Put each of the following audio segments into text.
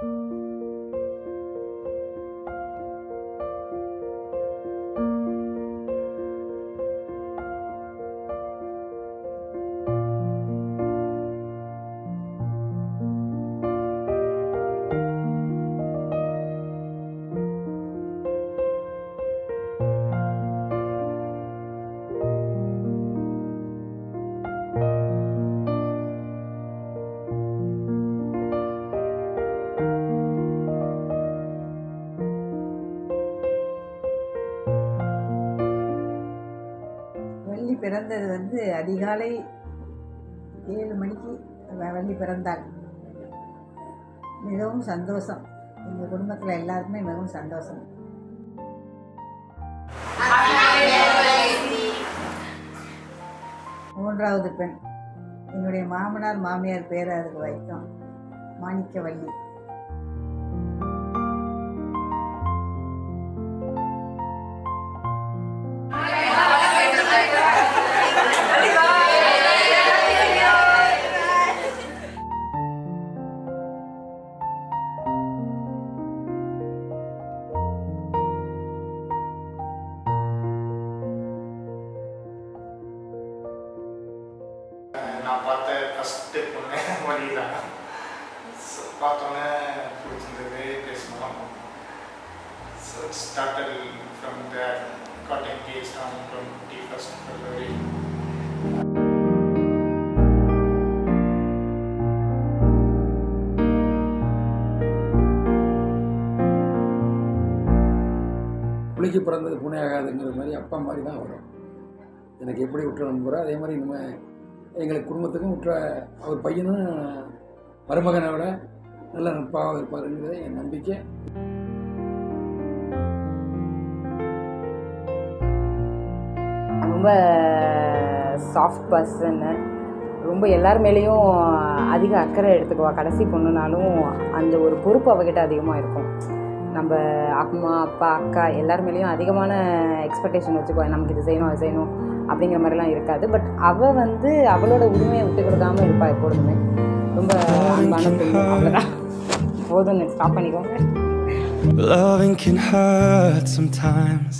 வள்ளி பிறந்தது வந்து அதிகாலை ஏழு மணிக்கு வ- வள்ளி பிறந்தாள் மிகவும் சந்தோஷம் எங்கள் குடும்பத்தில் எல்லாருக்குமே மிகவும் சந்தோஷம் மூன்றாவது பெண் என்னுடைய மாமனார் மாமியார் பேரை அதுக்கு வைத்தோம் மாணிக்கவல்லி நான் பார்த்த ஃபஸ்ட்டு பொண்ணு வழி தான் பார்த்தோன்னே பிடிச்சிருந்தது பேசணும் so started from the got engage on twenty first February புளிக்கு பிறந்தது பூனை ஆகாதுங்கிற மாதிரி அப்பா மாதிரி தான் வரும் எனக்கு எப்படி உற்ற நண்பரோ அதே மாதிரி நம்ம எங்களுக்கு குடும்பத்துக்கும் உற்ற அவர் பையனும் மருமகனை விட நல்ல நட்பாக இருப்பாருங்கிறது என் நம்பிக்கை ரொம்ப சாஃப்ட் பர்சன்னு ரொம்ப எல்லார் மேலேயும் அதிக அக்கறை எடுத்துக்குவா கடைசி பொண்ணுனாலும் அந்த ஒரு பொறுப்பு அவகிட்ட அதிகமாக இருக்கும் நம்ம அம்மா அப்பா அக்கா எல்லார் மேலேயும் அதிகமான எக்ஸ்பெக்டேஷன் வச்சுக்குவா நமக்கு இது செய்யணும் அது செய்யணும் அப்படிங்கிற மாதிரிலாம் இருக்காது பட் அவள் வந்து அவளோட உரிமையை விட்டு கொடுக்காம இருப்பா எப்பொழுதுமே ரொம்ப அன்பான பொண்ணு அவ்வளோதான் போதும் ஸ்டாப் பண்ணிக்கோங்க Loving can hurt sometimes,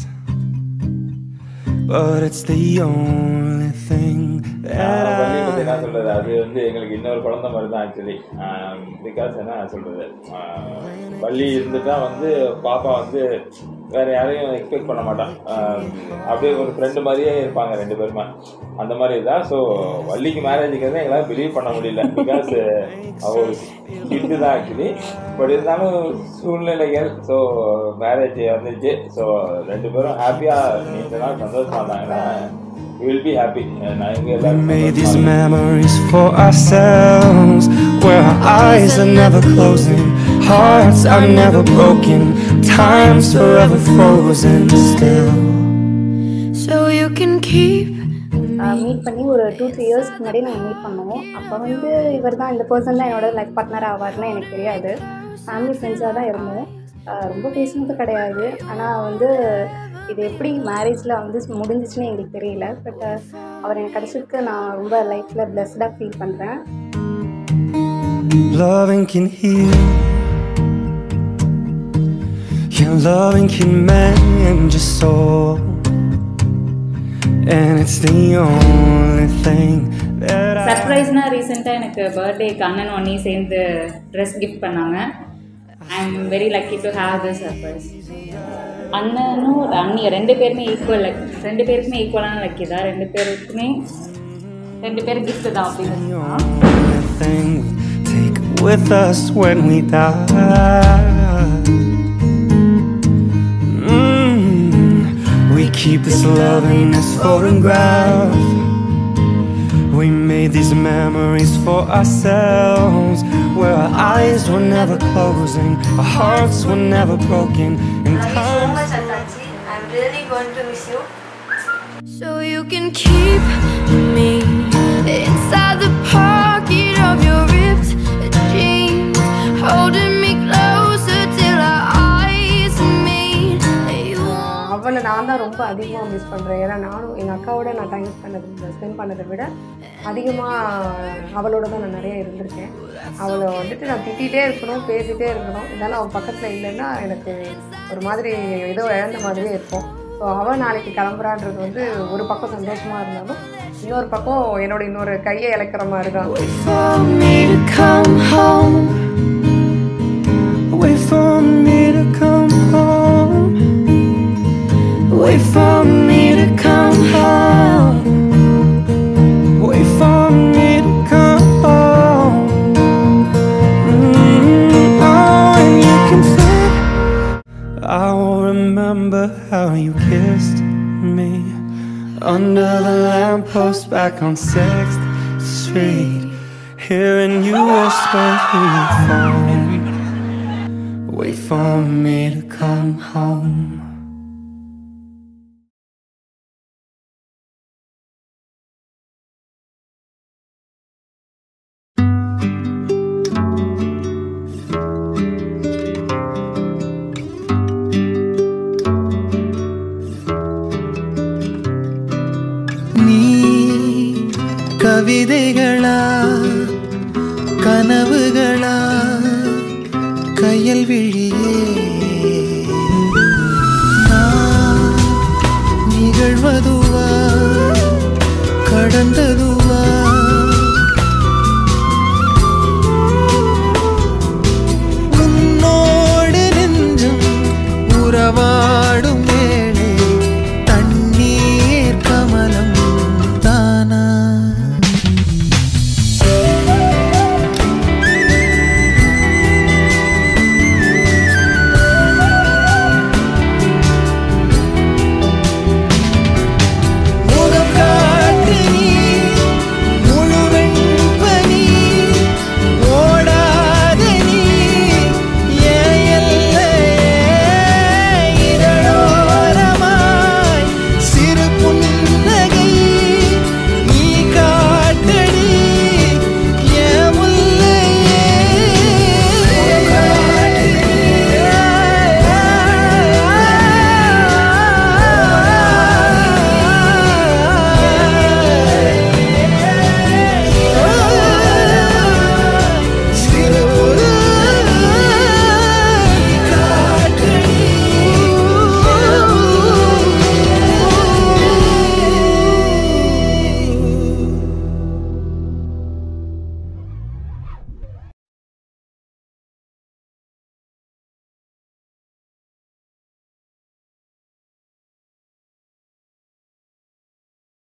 but it's the only thing that பள்ளி பற்றி என்ன I. சொல்றது அது வந்து எங்களுக்கு இன்னொரு குழந்தை மாதிரி தான் ஆக்சுவலி பிகாஸ் என்ன சொல்றது ஆஹ் பள்ளி இருந்துட்டா வந்து பாப்பா வந்து வேற யாரையும் எக்ஸ்பெக்ட் பண்ண மாட்டான் ஆஹ் அப்படியே ஒரு ஃப்ரெண்டு மாதிரியே இருப்பாங்க ரெண்டு பேருமே அந்த மாதிரி தான் ஸோ வள்ளிக்கு மேரேஜுக்கு வந்து எங்களால் பிலீவ் பண்ண முடியல பிகாஸ் அவ ஒரு கிட்டு தான் ஆக்சுவலி பட் இருந்தாலும் சூழ்நிலைகள் ஸோ மேரேஜ் வந்துச்சு ஸோ ரெண்டு பேரும் ஹாப்பியாக நீண்ட நாள் சந்தோஷமா இருந்தாங்கன்னா வில் பி ஹாப்பி நான் எங்க We எல்லாரும் made these சந்தோஷமா இருப்போம். memories for ourselves, where our eyes are never closing, hearts are never broken, time's forever frozen still. So you can keep meet பண்ணி ஒரு டூ த்ரீ இயர்ஸ்க்கு முன்னாடி நாங்கள் மீட் பண்ணோம் அப்போ வந்து இவர் தான் இந்த பர்சன் தான் என்னோட லைஃப் பார்ட்னர் ஆவார்னு எனக்கு தெரியாது ஃபேமிலி ஃப்ரெண்ட்ஸாக தான் இருந்தோம் ஆஹ் ரொம்ப பேசினது கிடையாது ஆனால் வந்து இது எப்படி மேரேஜில் வந்து முடிஞ்சிச்சுன்னு எங்களுக்கு தெரியல பட் அவர் எனக்கு கிடச்சதுக்கு நான் ரொம்ப லைஃப்பில் பிளஸ்டாக ஃபீல் பண்ணுறேன் Loving can heal. Yeah, loving can mend your soul. And it's the only thing that I. சர்ப்ரைஸ்னால் ரீசெண்டாக எனக்கு பர்த்டேக்கு அண்ணன் ஒன்னி சேர்ந்து ட்ரெஸ் கிஃப்ட் பண்ணாங்க I am very lucky to have the surprise அண்ணனும் அண்ணி ரெண்டு பேருமே ஈக்குவல் ரெண்டு பேருக்குமே ஈக்குவலான லக்கி தான் ரெண்டு பேருக்குமே ரெண்டு பேரும் gift தான் அப்படின்னு The சொல்லலாம். only thing we take with us when we die. Mm, we keep this love in this photograph. We made these memories for ourselves, where our eyes were never closing, our hearts were never broken, and time. I'm really going to miss you. So you can keep me inside the pocket of your ripped jeans, holding me closer till our eyes meet. You won't அவனை நான் தான் ரொம்ப அதிகமாக miss பண்ணுறேன் ஏன்னா நானும் எங்கள் அக்காவோட நான் டைம் பண்ணது ஸ்பெண்ட் பண்ணதை விட அதிகமாக அவளோட தான் நான் நிறைய இருந்திருக்கேன் அவளை வந்துட்டு நான் திட்டிகிட்டே இருக்கணும் பேசிகிட்டே இருக்கணும் இருந்தாலும் அவள் பக்கத்தில் இல்லைன்னா எனக்கு ஒரு மாதிரி ஏதோ இழந்த மாதிரியே இருக்கும் ஸோ அவள் நாளைக்கு கிளம்புறான்றது வந்து ஒரு பக்கம் சந்தோஷமாக இருந்தாலும் இன்னொரு பக்கம் என்னோட இன்னொரு கையை இழக்கிற மாதிரி தான் for me to come home. Wait for me to come home. Wait for me to come home. Wait for me to come home. Mm, oh, and you can say, I will remember how you kissed me under the lamppost back on 6th Street. Hearing you whisper through the phone. Wait for me to come home. நீ கவிதைகளா கனவுகளா கையல் விழியே நான் நிகழ்வதுவா கடந்ததுவா